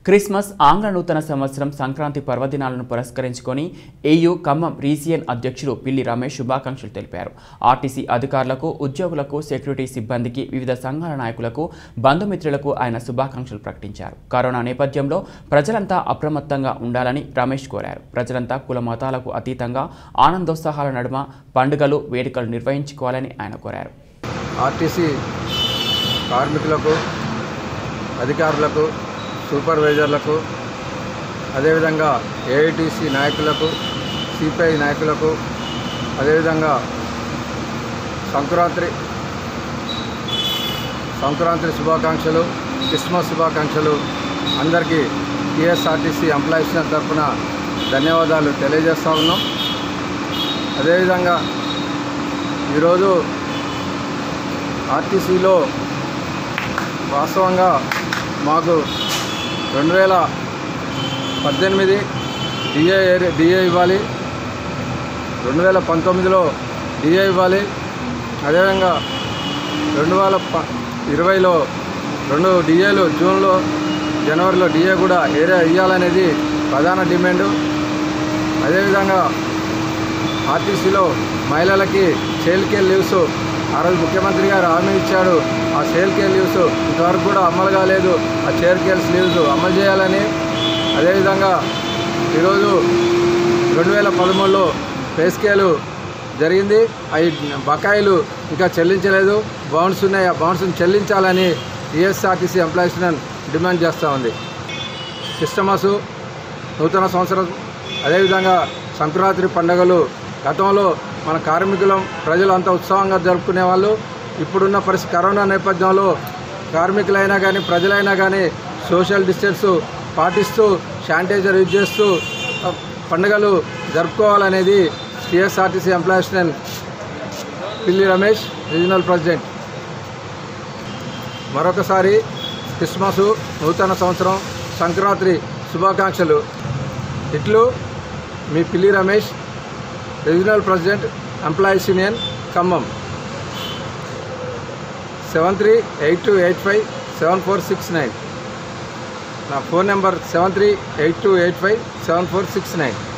Christmas ఆంగ్ల నూతన సంవత్సరం సంక్రాంతి పర్వదినాలను పురస్కరించుకొని ఏయూ ఖమ్మం రీజియన్ అధ్యక్షుడు పిల్లి రమేష్ శుభాకాంక్షలు తెలిపారు ఆర్టీసీ అధికారులకు ఉద్యోగులకు సెక్యూరిటీ సిబ్బందికి వివిధ సంఘాల నాయకులకు బంధుమిత్రులకు ఆయన శుభాకాంక్షలు ప్రకటించారు కరోనా నేపథ్యంలో ప్రజలంతా అప్రమత్తంగా ఉండాలని రమేష్ కోరారు ప్రజలంతా కుల మతాలకు అతీతంగా ఆనందోత్సాహాల నడుమ పండుగలు వేడుకలు నిర్వహించుకోవాలని ఆయన కోరారు ఆర్టీసీ కార్మికులకు అధికారులకు సూపర్వైజర్లకు అదేవిధంగా ఏఐటీసీ నాయకులకు సిపిఐ నాయకులకు అదేవిధంగా సంక్రాంతి సంక్రాంతి శుభాకాంక్షలు క్రిస్మస్ శుభాకాంక్షలు అందరికీ టీఎస్ఆర్టీసీ ఎంప్లాయీస్ తరఫున ధన్యవాదాలు తెలియజేస్తా ఉన్నాం అదేవిధంగా ఈరోజు ఆర్టీసీలో వాస్తవంగా మాకు రెండు వేల పద్దెనిమిది డిఏ డిఏ ఇవ్వాలి రెండు వేల పంతొమ్మిదిలో డిఏ ఇవ్వాలి అదేవిధంగా రెండు వేల ప ఇరవైలో రెండు డిఏలు జూన్లో జనవరిలో డిఏ కూడా ఏరియా ఇవ్వాలనేది ప్రధాన డిమాండు అదేవిధంగా ఆర్టీసీలో మహిళలకి చైల్డ్ కేర్ లీవ్స్ ఆ రోజు ముఖ్యమంత్రి గారు హామీ ఇచ్చాడు ఆ చైల్డ్ కేర్ లీవ్స్ ఇంతవరకు కూడా అమలు కాలేదు ఆ చైల్డ్ కేర్ లీవ్స్ అమలు చేయాలని అదేవిధంగా ఈరోజు రెండు వేల పదమూడులో పే స్కేలు జరిగింది అవి బకాయిలు ఇంకా చెల్లించలేదు బౌన్స్ ఉన్నాయి ఆ బౌన్స్ని చెల్లించాలని టీఎస్ఆర్టీసీ ఎంప్లాయీస్ డిమాండ్ చేస్తూ ఉంది క్రిస్టమస్ నూతన సంవత్సరం అదేవిధంగా సంక్రాంతి పండుగలు గతంలో మన కార్మికులం ప్రజలు అంతా ఉత్సాహంగా జరుపుకునే వాళ్ళు ఇప్పుడున్న పరిస్థితి కరోనా నేపథ్యంలో కార్మికులైనా కానీ ప్రజలైనా కానీ సోషల్ డిస్టెన్స్ పాటిస్తూ శానిటైజర్ యూజ్ చేస్తూ ఆ, పండుగలు జరుపుకోవాలనేది TSRTC employees Pilli Ramesh regional president మరొకసారి క్రిస్మస్ నూతన సంవత్సరం సంక్రాంతి శుభాకాంక్షలు ఇట్లు మీ Pilli Ramesh regional president employees union Khammam seven three eight two eight five seven four six nine నా phone number seven three eight two eight five seven four six nine